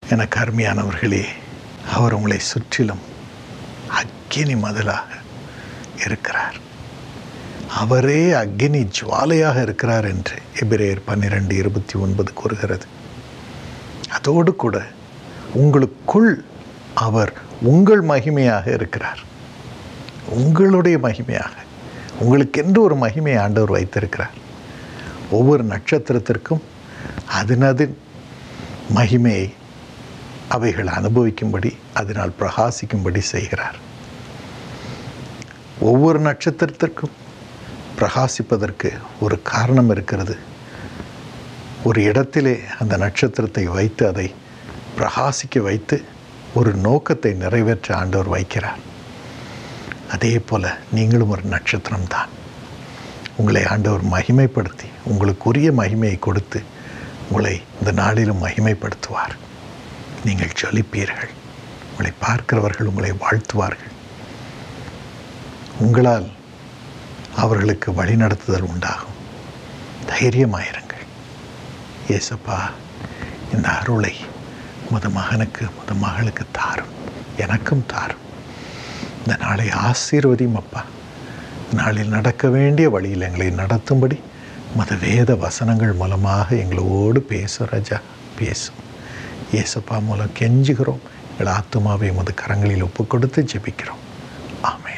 எனக்கு அருமையானவர்களே அவர் உங்களை சுற்றிலும் அக்கினி மதிலாக இருக்கிறார் அவரே அக்கினி ஜுவாலையாக இருக்கிறார் என்று எபிரேயர் பன்னிரெண்டு இருபத்தி ஒன்பது கூறுகிறது அதோடு கூட உங்களுக்குள் அவர் உங்கள் மகிமையாக இருக்கிறார் உங்களுடைய மகிமையாக உங்களுக்கென்று ஒரு மகிமையை ஆண்டவர் வைத்திருக்கிறார் ஒவ்வொரு நட்சத்திரத்திற்கும் அதனதின் மகிமையை அவைகள் அனுபவிக்கும்படி அதனால் பிரகாசிக்கும்படி செய்கிறார் ஒவ்வொரு நட்சத்திரத்திற்கும் பிரகாசிப்பதற்கு ஒரு காரணம் இருக்கிறது ஒரு இடத்திலே அந்த நட்சத்திரத்தை வைத்து அதை பிரகாசிக்க வைத்து ஒரு நோக்கத்தை நிறைவேற்ற ஆண்டவர் வைக்கிறார் அதே போல் நீங்களும் ஒரு நட்சத்திரம்தான் உங்களை ஆண்டவர் மகிமைப்படுத்தி உங்களுக்குரிய மகிமையை கொடுத்து உங்களை இந்த நாளிலும் மகிமைப்படுத்துவார் நீங்கள் ஜொலிப்பீர்கள் உங்களை பார்க்கிறவர்கள் உங்களை வாழ்த்துவார்கள் உங்களால் அவர்களுக்கு வழிநடத்துதல் உண்டாகும் தைரியமாயிருங்கள் ஏசப்பா இந்த அருளை முத மகனுக்கு முத மகளுக்கு தாரும் எனக்கும் தாரும் இந்த நாளை ஆசீர்வதியும் அப்பா நாளில் நடக்க வேண்டிய வழியில் எங்களை நடத்தும்படி மத வேத வசனங்கள் மூலமாக எங்களோடு பேசும் ராஜா பேசும் இயேசப்பா மூலம் கெஞ்சுகிறோம் எங்கள் ஆத்துமாவை உமது கரங்களில் ஒப்பு கொடுத்து ஜெபிக்கிறோம் ஆமேன்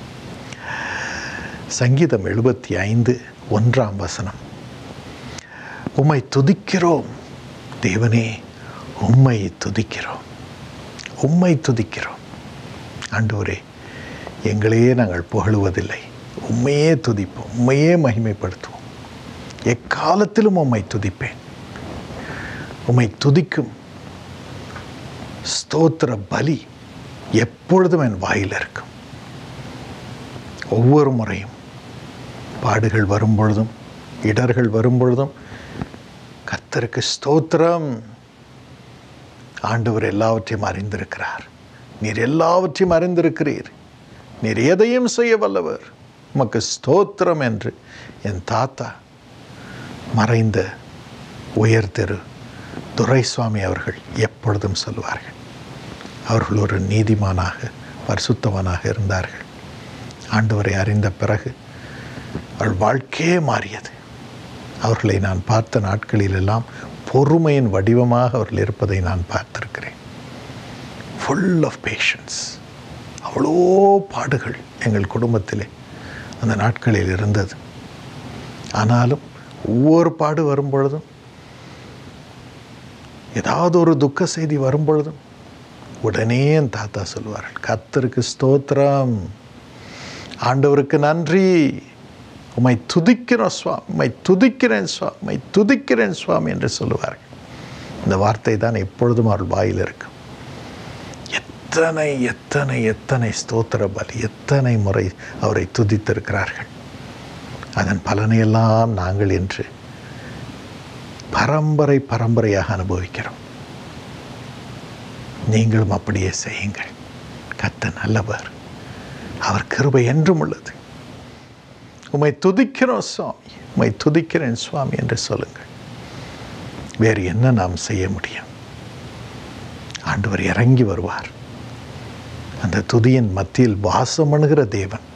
சங்கீதம் எழுபத்தி ஐந்து ஒன்றாம் வசனம் உம்மை துதிக்கிறோம் தேவனே உம்மை துதிக்கிறோம் உம்மை துதிக்கிறோம் ஆண்டவரே எங்களையே நாங்கள் புகழுவதில்லை உண்மையே துதிப்போம் உண்மையே மகிமைப்படுத்துவோம் எக்காலத்திலும் உம்மை துதிப்பேன் உம்மை துதிக்கும் ஸ்தோத்திர பலி எப்பொழுதும் என் வாயில் இருக்கும் ஒவ்வொரு முறையும் பாடுகள் வரும் பொழுதும் இடர்கள் வரும் பொழுதும் கர்த்தருக்கு ஸ்தோத்திரம் ஆண்டவர் எல்லாவற்றையும் அறிந்திருக்கிறார் நீர் எல்லாவற்றையும் அறிந்திருக்கிறீர் நீர் எதையும் செய்ய வல்லவர் உமக்கு ஸ்தோத்திரம் என்று என் தாத்தா மறைந்த உயர் திரு துரைசுவாமி அவர்கள் எப்பொழுதும் சொல்வார்கள் அவர்கள் ஒரு நீதிமானாக பரிசுத்தவனாக இருந்தார்கள் ஆண்டவரை அறிந்த பிறகு அவள் வாழ்க்கையே மாறியது அவர்களை நான் பார்த்த நாட்களிலெல்லாம் பொறுமையின் வடிவமாக அவர்கள் இருப்பதை நான் பார்த்திருக்கிறேன் ஃபுல் ஆஃப் பேஷன்ஸ் அவ்வளோ பாடுகள் எங்கள் குடும்பத்திலே அந்த நாட்களில் இருந்தது ஆனாலும் ஒவ்வொரு பாடு வரும் பொழுதும் ஏதாவது ஒரு துக்க செய்தி வரும் பொழுதும் உடனே என் தாத்தா சொல்வார்கள் கத்தருக்கு ஸ்தோத்திரம் ஆண்டவருக்கு நன்றி உம்மை துதிக்கிறோம் சுவாமி உம்மை துதிக்கிறேன் சுவாமி உம்மை துதிக்கிறேன் சுவாமி என்று சொல்லுவார்கள் இந்த வார்த்தை தான் எப்பொழுதும் அவள் வாயில் இருக்கும் எத்தனை எத்தனை எத்தனை ஸ்தோத்திர பலி எத்தனை முறை அவரை துதித்திருக்கிறார்கள் அதன் பலனையெல்லாம் நாங்கள் என்று பரம்பரை பரம்பரையாக அனுபவிக்கிறோம் நீங்களும் அப்படியே செய்யுங்கள் கத்த நல்லவர் அவர் கிருபை என்றும் உள்ளது உம்மை துதிக்கிறோம் சுவாமி உம்மை துதிக்கிறேன் சுவாமி என்று சொல்லுங்கள் வேறு என்ன நாம் செய்ய முடியும் ஆண்டவர் இறங்கி வருவார் அந்த துதியின் மத்தியில் வாசம் பண்ணுகிற தேவன்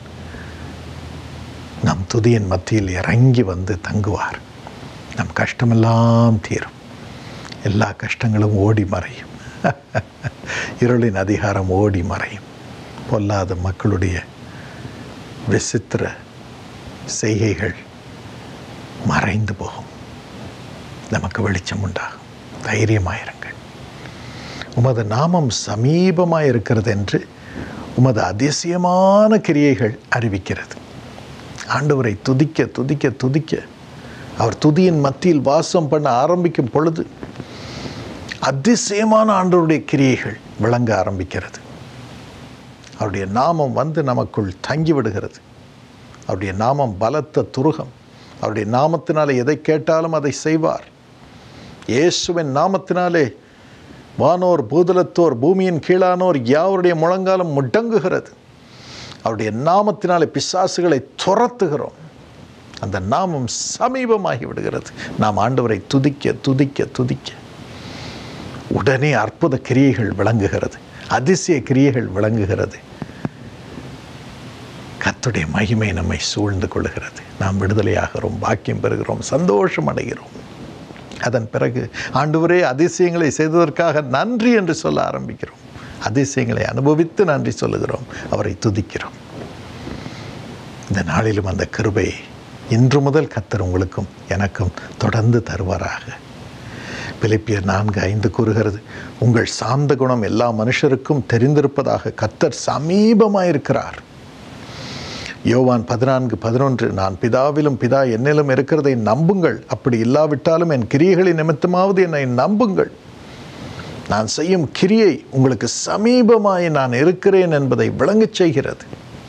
நம் துதியின் மத்தியில் இறங்கி வந்து தங்குவார் நம் கஷ்டமெல்லாம் தீரும் எல்லா கஷ்டங்களும் ஓடி மறையும் இருளின் அதிகாரம் ஓடி மறையும் பொல்லாத மக்களுடைய விசித்திர செய்கைகள் மறைந்து போகும் நமக்கு வெளிச்சம் உண்டாகும் தைரியமாயிருங்கள் உமது நாமம் சமீபமாக இருக்கிறது என்று உமது அதிசயமான கிரியைகள் அறிவிக்கிறது ஆண்டவரை துதிக்க துதிக்க துதிக்க அவர் துதியின் மத்தியில் வாசம் பண்ண ஆரம்பிக்கும் பொழுது அதிசயமான ஆண்டவருடைய கிரியைகள் விளங்க ஆரம்பிக்கிறது அவருடைய நாமம் வந்து நமக்குள் தங்கி விடுகிறது அவருடைய நாமம் பலத்த துருகம் அவருடைய நாமத்தினாலே எதை கேட்டாலும் அதை செய்வார் இயேசுவின் நாமத்தினாலே வானோர் பூதலத்தோர் பூமியின் கீழானோர் யாவருடைய முழங்காலம் முடங்குகிறது அவருடைய நாமத்தினாலே பிசாசுகளை துரத்துகிறோம் அந்த நாமம் சமீபமாகி விடுகிறது நாம் ஆண்டவரை துதிக்க துதிக்க துதிக்க உடனே அற்புத கிரியைகள் விளங்குகிறது அதிசய கிரியைகள் விளங்குகிறது கர்த்தருடைய மகிமை நம்மை சூழ்ந்து கொள்கிறது நாம் விடுதலையாகிறோம் பாக்கியம் பெறுகிறோம் சந்தோஷம் அடைகிறோம் அதன் பிறகு ஆண்டவரே அதிசயங்களை செய்ததற்காக நன்றி என்று சொல்ல ஆரம்பிக்கிறோம் அதிசயங்களை அனுபவித்து நன்றி சொல்லுகிறோம் அவரை துதிக்கிறோம் இந்த நாளிலும் அந்த கிருபையை இன்று முதல் கத்தர் உங்களுக்கும் எனக்கும் தொடர்ந்து தருவாராக பிலிப்பியர் நான்கு ஐந்து கூறுகிறது உங்கள் சாந்த குணம் எல்லா மனுஷருக்கும் தெரிந்திருப்பதாக கத்தர் சமீபமாயிருக்கிறார் யோவான் பதினான்கு பதினொன்று நான் பிதாவிலும் பிதா என்னிலும் இருக்கிறதை நம்புங்கள் அப்படி இல்லாவிட்டாலும் என் கிரியைகளின் நிமித்தமாவது என்னை நம்புங்கள் நான் செய்யும் கிரியை உங்களுக்கு சமீபமாய் நான் இருக்கிறேன் என்பதை விளங்கச் செய்கிறது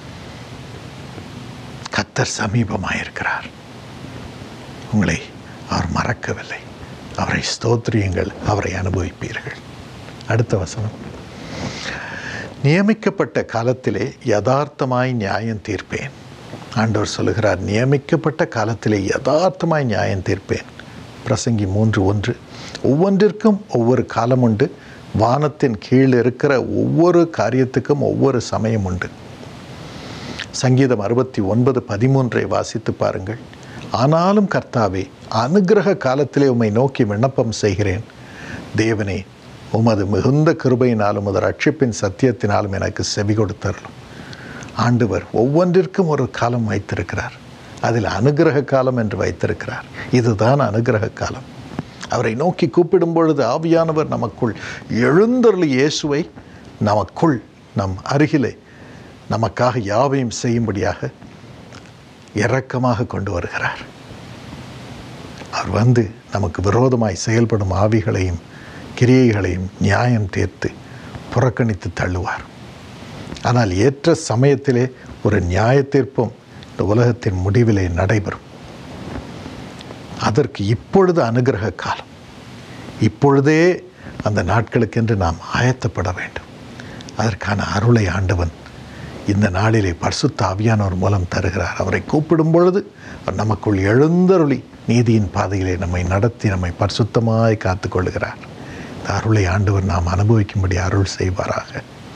கத்தர் சமீபமாயிருக்கிறார் உங்களை அவர் மறக்கவில்லை அவரை ஸ்தோத்திரியுங்கள் அவரை அனுபவிப்பீர்கள் அடுத்த வசனம் நியமிக்கப்பட்ட காலத்திலே யதார்த்தமாய் நியாயம் தீர்ப்பேன் ஆண்டவர் சொல்லுகிறார் நியமிக்கப்பட்ட காலத்திலே யதார்த்தமாய் நியாயம் தீர்ப்பேன் பிரசங்கி மூன்று ஒன்று ஒவ்வொன்றிற்கும் ஒவ்வொரு காலம் உண்டு வானத்தின் கீழ் இருக்கிற ஒவ்வொரு காரியத்துக்கும் ஒவ்வொரு சமயம் உண்டு சங்கீதம் அறுபத்தி ஒன்பது பதிமூன்றை வாசித்து பாருங்கள் ஆனாலும் கர்த்தாவே அனுகிரக காலத்திலே உம்மை நோக்கி விண்ணப்பம் செய்கிறேன் தேவனே உமது மிகுந்த கிருபையினாலும் உமது ரட்சிப்பின் சத்தியத்தினாலும் எனக்கு செவி கொடுத்தரலும் ஆண்டவர் ஒவ்வொன்றிற்கும் ஒரு காலம் வைத்திருக்கிறார் அதில் அனுகிரக காலம் என்று வைத்திருக்கிறார் இதுதான் அனுகிரக காலம் அவரை நோக்கி கூப்பிடும் பொழுது ஆவியானவர் நமக்குள் எழுந்தருளி இயேசுவை நமக்குள் நம் அருகிலே நமக்காக யாவையும் செய்யும்படியாக இரக்கமாக கொண்டு வருகிறார் அவர் வந்து நமக்கு விரோதமாய் செயல்படும் ஆவிகளையும் கிரியைகளையும் நியாயம் தீர்த்து புறக்கணித்து தள்ளுவார் ஆனால் ஏற்ற சமயத்திலே ஒரு நியாய தீர்ப்பும் இந்த உலகத்தின் முடிவிலே நடைபெறும் அதற்கு இப்பொழுது அனுகிரக காலம் இப்பொழுதே அந்த நாட்களுக்கென்று நாம் ஆயத்தப்பட வேண்டும் அதற்கான அருளை ஆண்டவன் இந்த நாளிலே பரிசுத்த ஆவியானவர் மூலம் தருகிறார் அவரை கூப்பிடும் பொழுது அவர் நமக்குள் எழுந்தருளி நீதியின் பாதையிலே நம்மை நடத்தி நம்மை பரிசுத்தமாய் காத்துக்கொள்கிறார் இந்த அருளை ஆண்டவர் நாம் அனுபவிக்கும்படி அருள் செய்வாராக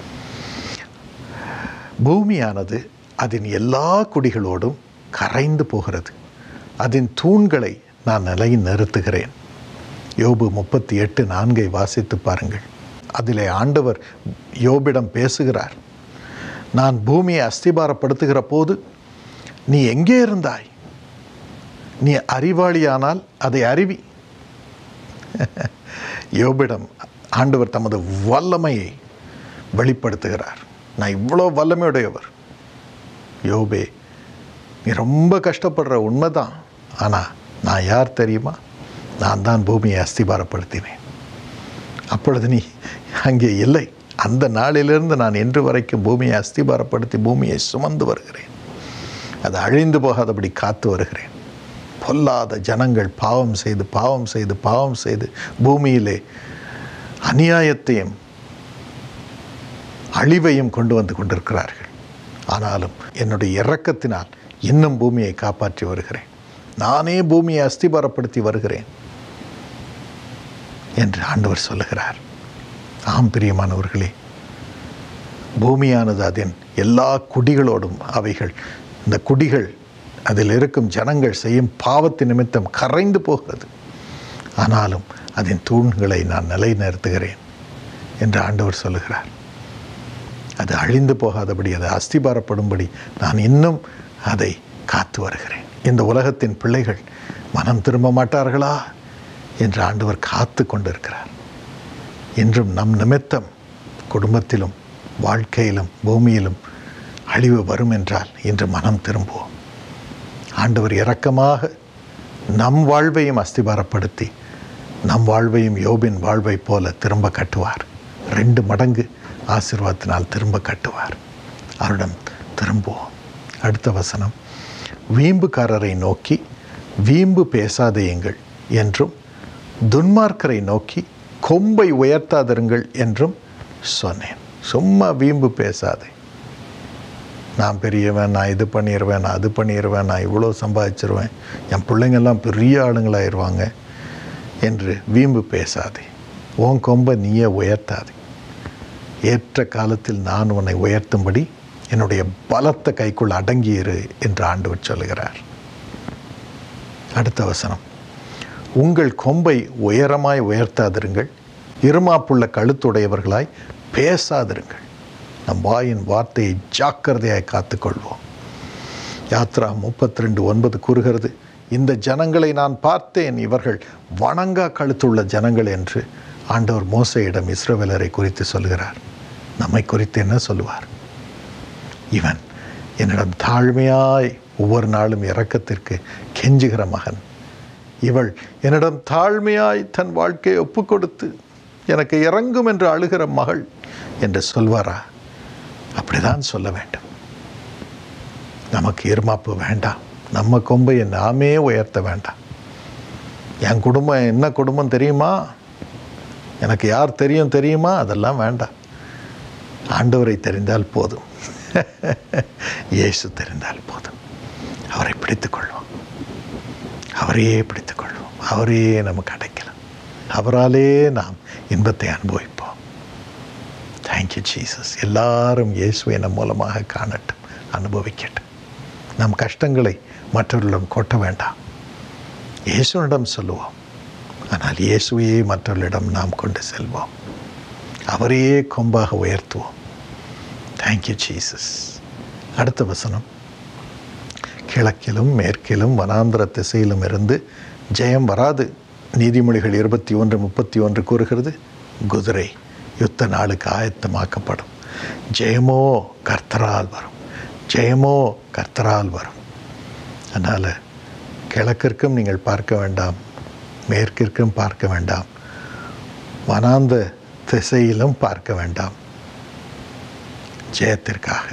பூமியானது அதன் எல்லா குடிகளோடும் கரைந்து போகிறது அதன் தூண்களை நான் நிலை நிறுத்துகிறேன் யோபு முப்பத்தி எட்டு நான்கை வாசித்து பாருங்கள் அதிலே ஆண்டவர் யோபிடம் பேசுகிறார் நான் பூமியை அஸ்திபாரப்படுத்துகிற போது நீ எங்கே இருந்தாய் நீ அறிவாளியானால் அதை அறிவி யோபிடம் ஆண்டவர் தமது வல்லமையை வெளிப்படுத்துகிறார் நான் இவ்வளோ வல்லமையுடையவர் யோபே நீ ரொம்ப கஷ்டப்படுற உண்மைதான் ஆனால் நான் யார் தெரியுமா நான் தான் பூமியை அஸ்திபாரப்படுத்தினேன் அப்பொழுது நீ அங்கே இல்லை அந்த நாளிலிருந்து நான் இன்று வரைக்கும் பூமியை அஸ்திபாரப்படுத்தி பூமியை சுமந்து வருகிறேன் அது அழிந்து போகாதபடி காத்து வருகிறேன் பொல்லாத ஜனங்கள் பாவம் செய்து பாவம் செய்து பாவம் செய்து பூமியிலே அநியாயத்தையும் அழிவையும் கொண்டு வந்து கொண்டிருக்கிறார்கள் ஆனாலும் என்னுடைய இரக்கத்தினால் இன்னும் பூமியை காப்பாற்றி வருகிறேன் நானே பூமியை அஸ்திபாரப்படுத்தி வருகிறேன் என்று ஆண்டவர் சொல்லுகிறார் ஆம் பிரியமானவர்களே பூமியானது அதன் எல்லா குடிகளோடும் அவைகள் இந்த குடிகள் அதில் இருக்கும் ஜனங்கள் செய்யும் பாவத்தின் நிமித்தம் கரைந்து போகிறது ஆனாலும் அதன் தூண்களை நான் நிலைநிறுத்துகிறேன் என்று ஆண்டவர் சொல்லுகிறார் அது அழிந்து போகாதபடி அது அஸ்திபாரப்படும்படி நான் இன்னும் அதை காத்து வருகிறேன் இந்த உலகத்தின் பிள்ளைகள் மனம் திரும்ப மாட்டார்களா என்று ஆண்டவர் காத்து கொண்டிருக்கிறார் இன்றும் நம் நிமித்தம் குடும்பத்திலும் வாழ்க்கையிலும் பூமியிலும் அழிவு வரும் என்றால் இன்று மனம் திரும்புவோம் ஆண்டவர் இரக்கமாக நம் வாழ்வையும் அஸ்திபாரப்படுத்தி நம் வாழ்வையும் யோபின் வாழ்வை போல திரும்ப கட்டுவார் ரெண்டு மடங்கு ஆசீர்வாதத்தினால் திரும்ப கட்டுவார் அவரிடம் திரும்புவோம் அடுத்த வசனம் வீம்புக்காரரை நோக்கி வீம்பு பேசாதேயுங்கள் என்றும் துன்மார்க்கரை நோக்கி கொம்பை உயர்த்தாதிருங்கள் என்றும் சொன்னேன் சும்மா வீம்பு பேசாதே நான் பெரியவன் நான் இது பண்ணிடுவேன் நான் அது பண்ணிடுவேன் நான் இவ்வளோ சம்பாதிச்சிருவேன் என் பிள்ளைங்கள்லாம் பெரிய ஆளுங்களாயிருவாங்க என்று வீம்பு பேசாதே உன் கொம்பை நீயே உயர்த்தாது ஏற்ற காலத்தில் நான் உன்னை உயர்த்தும்படி என்னுடைய பலத்த கைக்குள் அடங்கியிரு என்று ஆண்டவர் சொல்லுகிறார் அடுத்த வசனம் உங்கள் கொம்பை உயரமாய் உயர்த்தாதிருங்கள் இருமாப்புள்ள கழுத்துடையவர்களாய் பேசாதிருங்கள் நம் வாயின் வார்த்தையை ஜாக்கிரதையாய் காத்துக்கொள்வோம் யாத்ரா முப்பத்தி ரெண்டு ஒன்பது கூறுகிறது இந்த ஜனங்களை நான் பார்த்தேன் இவர்கள் வணங்கா கழுத்துள்ள ஜனங்கள் என்று ஆண்டவர் மோசையிடம் இஸ்ரவேலரை குறித்து சொல்கிறார் நம்மை குறித்து என்ன சொல்லுவார் இவன் என்னிடம் தாழ்மையாய் ஒவ்வொரு நாளும் இரக்கத்திற்கு கெஞ்சுகிற மகன் இவள் என்னிடம் தாழ்மையாய் தன் வாழ்க்கையை ஒப்பு கொடுத்து எனக்கு இறங்கும் என்று அழுகிற மகள் என்று சொல்வாரா அப்படிதான் சொல்ல வேண்டும் நமக்கு இருமாப்பு வேண்டாம் நம்ம கொம்பை நாமே உயர்த்த வேண்டாம் என் குடும்பம் என்ன குடும்பம் தெரியுமா எனக்கு யார் தெரியும் தெரியுமா அதெல்லாம் வேண்டாம் ஆண்டவரை தெரிந்தால் போதும் இயேசு தெரிந்தால் போதும் அவரை பிடித்துக் கொள்வோம் அவரையே பிடித்துக் கொள்வோம் அவரையே நமக்கு அடைக்கலாம் அவராலே நாம் இன்பத்தை அனுபவிப்போம் தேங்க்யூ ஜீசஸ் எல்லாரும் இயேசுவை நம் மூலமாக காணட்டும் அனுபவிக்கட்டும் நம் கஷ்டங்களை மற்றவர்களிடம் கொட்ட வேண்டாம் இயேசுனிடம் சொல்லுவோம் ஆனால் இயேசுவையே மற்றவர்களிடம் நாம் கொண்டு செல்வோம் அவரையே கொம்பாக உயர்த்துவோம் தேங்க்யூ ஜீசஸ் அடுத்த வசனம் கிழக்கிலும் மேற்கிலும் வனாந்திர திசையிலும் இருந்து ஜெயம் வராது நீதிமொழிகள் இருபத்தி ஒன்று முப்பத்தி ஒன்று கூறுகிறது குதிரை யுத்த நாளுக்கு ஆயத்தமாக்கப்படும் ஜெயமோ கர்த்தரால் வரும் ஜெயமோ கர்த்தரால் வரும் அதனால் கிழக்கிற்கும் நீங்கள் பார்க்க வேண்டாம் மேற்கிற்கும் பார்க்க வேண்டாம் வனாந்த திசையிலும் பார்க்க வேண்டாம் ஜெயத்திற்காக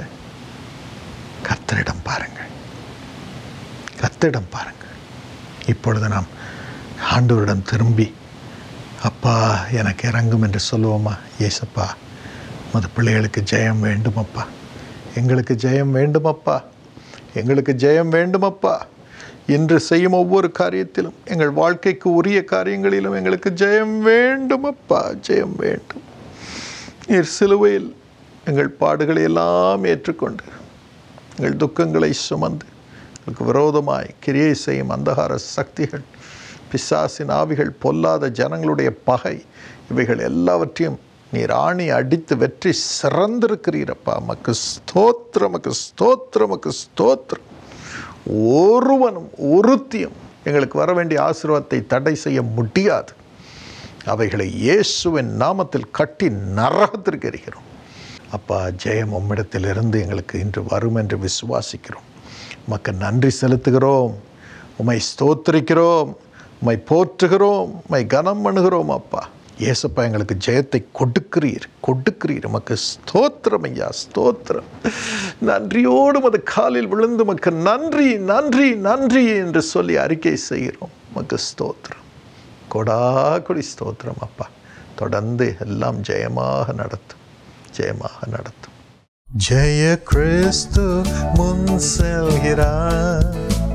கர்த்தரிடம் பாருங்கள் கர்த்தரிடம் பாருங்கள் இப்பொழுது நாம் ஆண்டவரிடம் திரும்பி அப்பா எனக்கு இறங்கும் என்று சொல்லுவோமா ஏசப்பா மது பிள்ளைகளுக்கு ஜெயம் வேண்டுமப்பா எங்களுக்கு ஜெயம் வேண்டுமப்பா எங்களுக்கு ஜெயம் வேண்டுமப்பா இன்று செய்யும் ஒவ்வொரு காரியத்திலும் எங்கள் வாழ்க்கைக்கு உரிய காரியங்களிலும் எங்களுக்கு ஜெயம் வேண்டுமப்பா ஜெயம் வேண்டும் நீர் சிலுவையில் எங்கள் பாடுகளை எல்லாம் ஏற்றுக்கொண்டு எங்கள் துக்கங்களை சுமந்து எங்களுக்கு விரோதமாய் கிரியை செய்யும் அந்தகார சக்திகள் பிசாசின் ஆவிகள் பொல்லாத ஜனங்களுடைய பகை இவைகள் எல்லாவற்றையும் நீர் ஆணி அடித்து வெற்றி சிறந்திருக்கிறீரப்பா மக்கு ஸ்தோத்திரம் மக்கு ஸ்தோத்திரம் மக்கு ஸ்தோத்திரம் ஒருவனும் ஒருத்தியும் எங்களுக்கு வர வேண்டிய ஆசீர்வாதத்தை தடை செய்ய முடியாது அவைகளை இயேசுவின் நாமத்தில் கட்டி நரகத்திற்கு எறிகிறோம் அப்பா ஜெயம் உம்மிடத்திலிருந்து எங்களுக்கு இன்று வரும் என்று விசுவாசிக்கிறோம் உமக்கு நன்றி செலுத்துகிறோம் உம்மை ஸ்தோத்திரிக்கிறோம் உம்மை போற்றுகிறோம் உம்மை கனம் பண்ணுகிறோம் அப்பா இயேசப்பா எங்களுக்கு ஜெயத்தை கொடுக்கிறீர் கொடுக்கிறீர் உமக்கு ஸ்தோத்திரம் ஐயா ஸ்தோத்திரம் நன்றியோடு மது காலில் விழுந்து உமக்கு நன்றி நன்றி நன்றி என்று சொல்லி அறிக்கை செய்கிறோம் உமக்கு ஸ்தோத்திரம் கொடா கொடி ஸ்தோத்திரம் அப்பா தொடர்ந்து எல்லாம் ஜெயமாக நடத்தும் ஜெயமாக நடத்தும் ஜெய கிறிஸ்து முன் செல்கிறார்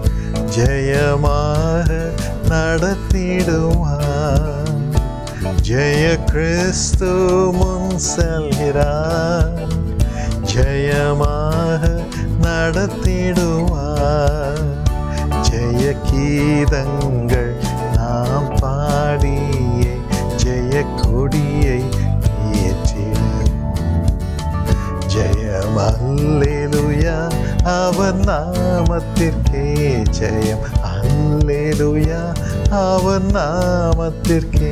ஜெயமாக நடத்திடுவார் ஜெய கிறிஸ்து முன் செல்கிறார் ஜெயமாக நடத்திடுவார் ஜெய கீதங்கள் நாம் பாடியே ஜெய கொடியை ஏற்றிட ஜெயம் அல்லேலுயா அவர் நாமத்திற்கே ஜெயம் அல்லேலுயா அவர் நாமத்திற்கே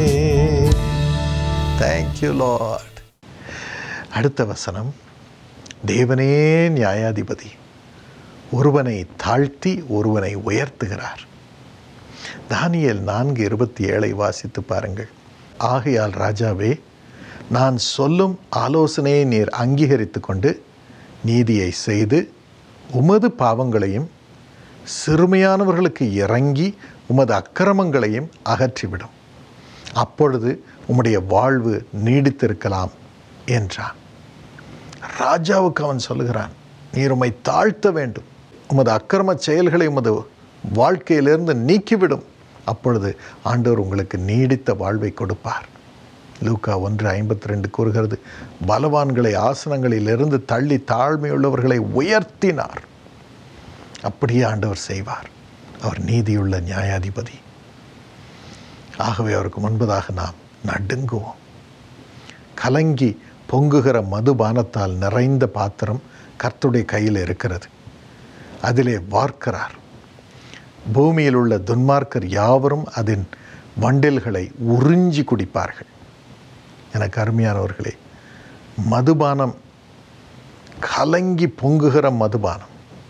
தேங்க்யூ லார்ட் அடுத்த வசனம் தேவனே நியாயாதிபதி ஒருவனை தாழ்த்தி ஒருவனை உயர்த்துகிறார் தானியேல் நான்கு இருபத்தி ஏழை வாசித்து பாருங்கள் ஆகையால் ராஜாவே நான் சொல்லும் ஆலோசனையை நீர் அங்கீகரித்து கொண்டு நீதியை செய்து உமது பாவங்களையும் சிறுமையானவர்களுக்கு இறங்கி உமது அக்கிரமங்களையும் அகற்றிவிடும் அப்பொழுது உம்முடைய வாழ்வு நீடித்திருக்கலாம் என்றான் ராஜாவுக்கு அவன் சொல்லுகிறான் நீர் உம்மை தாழ்த்த வேண்டும் உமது அக்கிரம செயல்களை உமது வாழ்க்கையிலிருந்து நீக்கிவிடும் அப்பொழுது ஆண்டவர் உங்களுக்கு நீடித்த வாழ்வை கொடுப்பார் லூக்கா ஒன்று ஐம்பத்தி ரெண்டு கூறுகிறது பலவான்களை ஆசனங்களிலிருந்து தள்ளி தாழ்மையுள்ளவர்களை உயர்த்தினார் அப்படியே ஆண்டவர் செய்வார் அவர் நீதியுள்ள நியாயாதிபதி ஆகவே அவருக்கு முன்பதாக நாம் நடுங்குவோம் கலங்கி பொங்குகிற மதுபானத்தால் நிறைந்த பாத்திரம் கர்த்துடைய கையில் இருக்கிறது அதிலே வார்க்கிறார் பூமியில் உள்ள துன்மார்க்கர் யாவரும் அதன் வண்டில்களை உறிஞ்சி குடிப்பார்கள் எனக்கு அருமையானவர்களே மதுபானம் கலங்கி பொங்குகிற மதுபானம்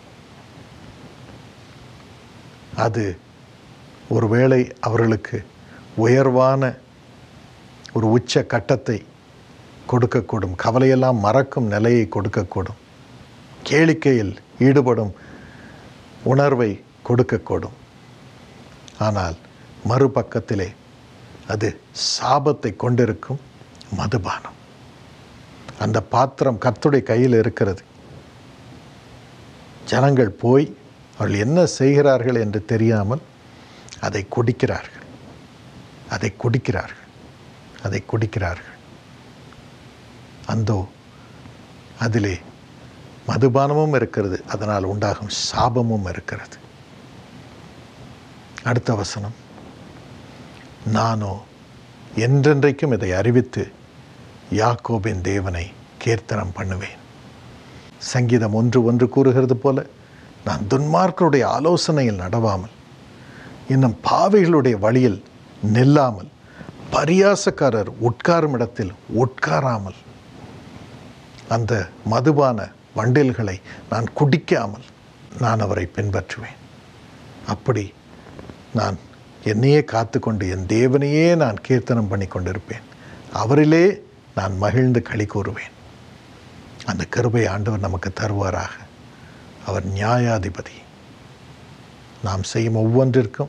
அது ஒருவேளை அவர்களுக்கு உயர்வான ஒரு உச்ச கட்டத்தை கொடுக்கக்கூடும் கவலையெல்லாம் மறக்கும் நிலையை கொடுக்கக்கூடும் கேளிக்கையில் ஈடுபடும் உணர்வை கொடுக்கக்கூடும் ஆனால் மறுபக்கத்திலே அது சாபத்தை கொண்டிருக்கும் மதுபானம் அந்த பாத்திரம் கர்த்துடைய கையில் இருக்கிறது ஜனங்கள் போய் அவர்கள் என்ன செய்கிறார்கள் என்று தெரியாமல் அதை குடிக்கிறார்கள் அதை குடிக்கிறார்கள் அதை குடிக்கிறார்கள் அந்தோ அதிலே மதுபானமும் இருக்கிறது அதனால் உண்டாகும் சாபமும் இருக்கிறது அடுத்த வசனம் நானோ என்றென்றைக்கும் இதை அறிவித்து யாக்கோபின் தேவனை கீர்த்தனம் பண்ணுவேன் சங்கீதம் ஒன்று ஒன்று கூறுகிறது போல நான் துன்மார்க்கருடைய ஆலோசனையில் நடவாமல் இன்னும் பாவைகளுடைய வழியில் நில்லாமல் பரியாசக்காரர் உட்காரும் இடத்தில் உட்காராமல் அந்த மதுபான வண்டில்களை நான் குடிக்காமல் நான் அவரை பின்பற்றுவேன் அப்படி நான் என்னையே காத்துக்கொண்டு என் தேவனையே நான் கீர்த்தனம் பண்ணி கொண்டிருப்பேன் அவரிலே நான் மகிழ்ந்து களி கூறுவேன் அந்த கிருபை ஆண்டவர் நமக்கு தருவாராக அவர் நியாயாதிபதி நாம் செய்யும் ஒவ்வொன்றிற்கும்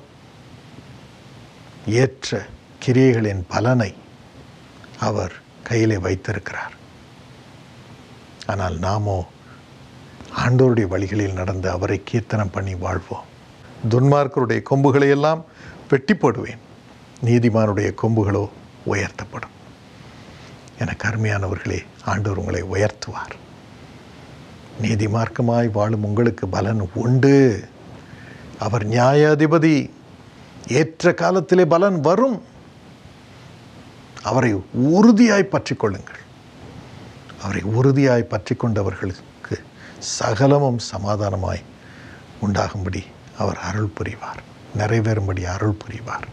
ஏற்ற கிரியைகளின் பலனை அவர் கையிலே வைத்திருக்கிறார் ஆனால் நாமோ ஆண்டோருடைய வழிகளில் நடந்து அவரை கீர்த்தனம் பண்ணி வாழ்வோம் துன்மார்க்கருடைய கொம்புகளை எல்லாம் வெட்டி போடுவேன் நீதிமானுடைய கொம்புகளோ உயர்த்தப்படும் எனக்கு அருமையானவர்களே ஆண்டவர் உங்களை உயர்த்துவார் நீதிமார்க்கமாய் வாழும் உங்களுக்கு பலன் உண்டு அவர் நியாயாதிபதி ஏற்ற காலத்திலே பலன் வரும் அவரை உறுதியாய் பற்றி கொள்ளுங்கள் அவரை உறுதியாய் பற்றி கொண்டவர்களுக்கு சகலமும் சமாதானமாய் உண்டாகும்படி அவர் அருள் புரிவார் நிறைவேறும்படி அருள் புரிவார்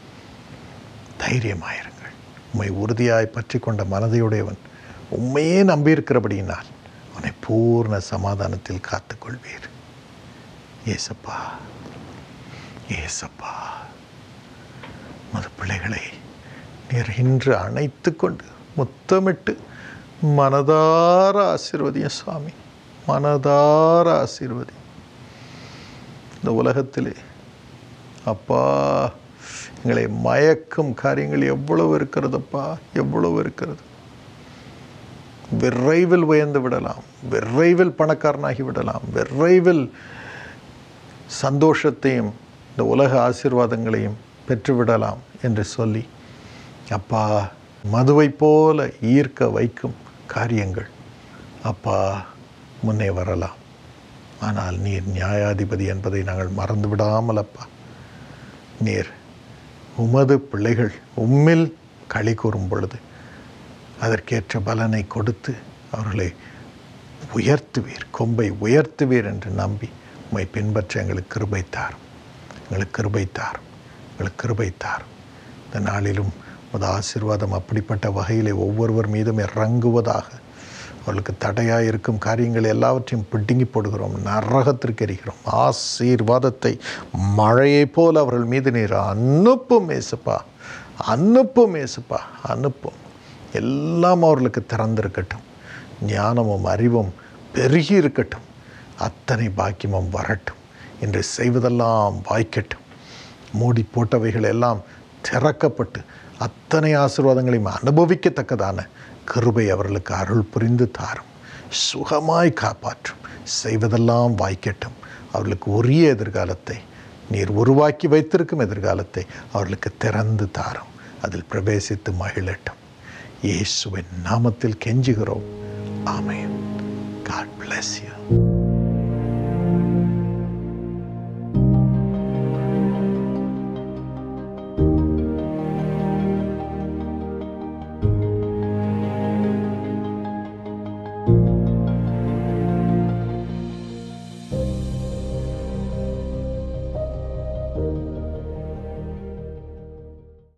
தைரியமாயிருங்கள் உம்மை உறுதியாய் பற்றி கொண்ட மனதையுடையவன் உண்மையே நம்பியிருக்கிறபடியினால் அவனை பூர்ண சமாதானத்தில் காத்துக்கொள்வீர் ஏசப்பா ஏசப்பா மது பிள்ளைகளை நீர் இன்று அணைத்து கொண்டு முத்தமிட்டு மனதார ஆசீர்வதியும் சுவாமி மனதார ஆசீர்வதி இந்த உலகத்திலே அப்பா எங்களை மயக்கும் காரியங்கள் எவ்வளவு இருக்கிறதப்பா எவ்வளவு இருக்கிறது விரைவில் உயர்ந்து விடலாம் விரைவில் பணக்காரனாகி விடலாம் விரைவில் சந்தோஷத்தையும் இந்த உலக ஆசீர்வாதங்களையும் பெற்றுவிடலாம் என்று சொல்லி அப்பா மதுவை போல ஈர்க்க வைக்கும் காரியங்கள் அப்பா முன்னே வரலாம் ஆனால் நீர் நியாயாதிபதி என்பதை நாங்கள் மறந்து விடாமல் அப்பா நீர் உமது பிள்ளைகள் உம்மில் களி கூறும் பொழுது அதற்கேற்ற பலனை கொடுத்து அவர்களை உயர்த்துவீர் கொம்பை உயர்த்துவீர் என்று நம்பி உம்மை பின்பற்ற எங்களுக்கு கிருபை தாரும் எங்களுக்கு கிருபை தாரும் எங்களுக்கு கிருபை தாரும் இந்த நாளிலும் உமது ஆசீர்வாதம் அப்படிப்பட்ட வகையிலே ஒவ்வொருவர் மீதும் இறங்குவதாக அவர்களுக்கு தடையாக இருக்கும் காரியங்கள் எல்லாவற்றையும் பிடுங்கி போடுகிறோம் நரகத்திற்கு எரிகிறோம் ஆசீர்வாதத்தை மழையைப் போல் அவர்கள் மீது நீர் அனுப்பும் ஏசுப்பா அனுப்பும் ஏசுப்பா அனுப்பும் எல்லாம் அவர்களுக்கு திறந்திருக்கட்டும் ஞானமும் அறிவும் பெருகி இருக்கட்டும் அத்தனை பாக்கியமும் வரட்டும் இன்று செய்வதெல்லாம் வாய்க்கட்டும் மூடி போட்டவைகள் எல்லாம் திறக்கப்பட்டு அத்தனை ஆசீர்வாதங்களையும் அனுபவிக்கத்தக்கதான கிருபை அவர்களுக்கு அருள் புரிந்து தாரும் சுகமாய் காப்பாற்றும் செய்வதெல்லாம் வாய்க்கட்டும் அவர்களுக்கு உரிய எதிர்காலத்தை நீர் உருவாக்கி வைத்திருக்கும் எதிர்காலத்தை அவர்களுக்கு திறந்து தாரும் அதில் பிரவேசித்து மகிழட்டும் இயேசுவின் நாமத்தில் கெஞ்சுகிறோம் ஆமென் காட் bless you